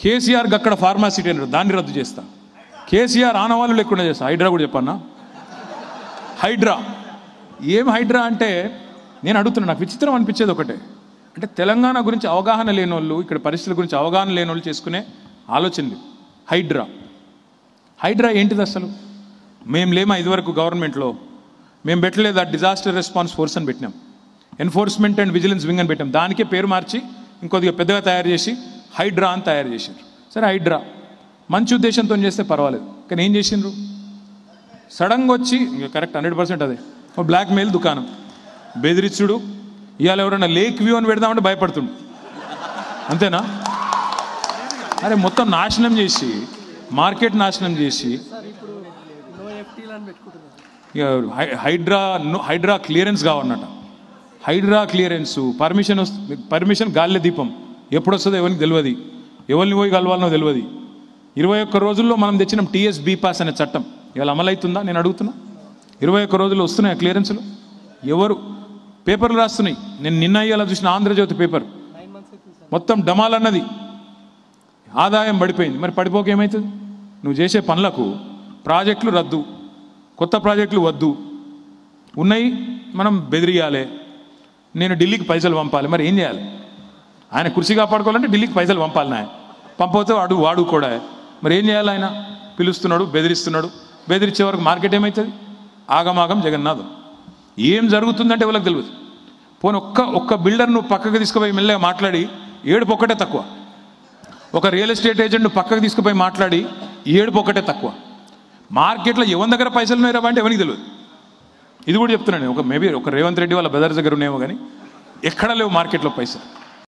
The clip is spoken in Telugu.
కేసీఆర్ అక్కడ ఫార్మాసిటీ అన్నారు దాన్ని రద్దు చేస్తా కేసీఆర్ ఆనవాళ్ళు లేకుండా చేస్తా హైడ్రా కూడా చెప్పన్నా హైడ్రా ఏం హైడ్రా అంటే నేను అడుగుతున్నా నాకు విచిత్రం అనిపించేది ఒకటే అంటే తెలంగాణ గురించి అవగాహన లేని వాళ్ళు ఇక్కడ పరిస్థితుల గురించి అవగాహన లేని వాళ్ళు చేసుకునే ఆలోచనలు హైడ్రా హైడ్రా ఏంటిది అసలు మేము లేమా ఇదివరకు గవర్నమెంట్లో మేము పెట్టలేదు ఆ డిజాస్టర్ రెస్పాన్స్ ఫోర్స్ అని పెట్టినాం ఎన్ఫోర్స్మెంట్ అండ్ విజిలెన్స్ వింగ్ అని పెట్టాం దానికే పేరు మార్చి ఇంకొద్దిగా పెద్దగా తయారు చేసి హైడ్రా అని తయారు చేశారు సరే హైడ్రా మంచి ఉద్దేశంతో చేస్తే పర్వాలేదు కానీ ఏం చేసిండ్రు సడన్గా వచ్చి ఇంకా కరెక్ట్ హండ్రెడ్ పర్సెంట్ అదే ఓ బ్లాక్ మెయిల్ దుకాణం బెదిరిచ్చుడు ఇవాళ ఎవరైనా లేక్ వ్యూ అని పెడదామంటే భయపడుతుండు అంతేనా అరే మొత్తం నాశనం చేసి మార్కెట్ నాశనం చేసి ఇక హై- హైడ్రా నో- హైడ్రా క్లియరెన్స్ కావన్నట హైడ్రా క్లియరెన్స్ పర్మిషన్ వస్తు పర్మిషన్ గాలిలో దీపం ఎప్పుడు వస్తుందో ఎవరికి తెలియదు ఎవరిని పోయి కలవాలనో తెలియదు ఇరవై ఒక్క రోజుల్లో మనం తెచ్చిన టీఎస్ బీ పాస్ అనే చట్టం ఇవాళ అమలవుతుందా నేను అడుగుతున్నా ఇరవై ఒక్క రోజుల్లో వస్తున్నాయి క్లియరెన్స్లు ఎవరు పేపర్లు రాస్తున్నాయి నేను నిన్న ఇవాళ చూసిన ఆంధ్రజ్యోతి పేపర్ మొత్తం డమాల్ అన్నది ఆదాయం పడిపోయింది మరి పడిపోక ఏమవుతుంది నువ్వు చేసే పనులకు ప్రాజెక్టులు రద్దు కొత్త ప్రాజెక్టులు వద్దు ఉన్నాయి మనం బెదిరియాలి నేను ఢిల్లీకి పైసలు పంపాలి మరి ఏం చేయాలి ఆయన కుర్చీ కాపాడుకోవాలంటే ఢిల్లీకి పైసలు పంపాలి నాయ పంపకపోతే వాడు వాడు కూడా మరి ఏం చేయాలి ఆయన పిలుస్తున్నాడు బెదిరిస్తున్నాడు బెదిరించే వరకు మార్కెట్ ఏమవుతుంది ఆగమాగం జగన్నాథం ఏం జరుగుతుందంటే వాళ్ళకి తెలియదు పోనీ ఒక్క ఒక్క బిల్డర్ నువ్వు పక్కకు తీసుకుపోయి మెల్లగా మాట్లాడి ఏడుపు ఒక్కటే తక్కువ ఒక రియల్ ఎస్టేట్ ఏజెంట్ పక్కకు తీసుకుపోయి మాట్లాడి ఏడుపు ఒకటే తక్కువ మార్కెట్లో ఎవరి దగ్గర పైసలు ఉన్నాయో అంటే ఎవరికి తెలియదు ఇది కూడా చెప్తున్నాను నేను. ఒక మేబీ ఒక రేవంత్ రెడ్డి వాళ్ళ బ్రదర్స్ దగ్గర ఉన్నాయేమో కానీ ఎక్కడ లేవు మార్కెట్లో పైసలు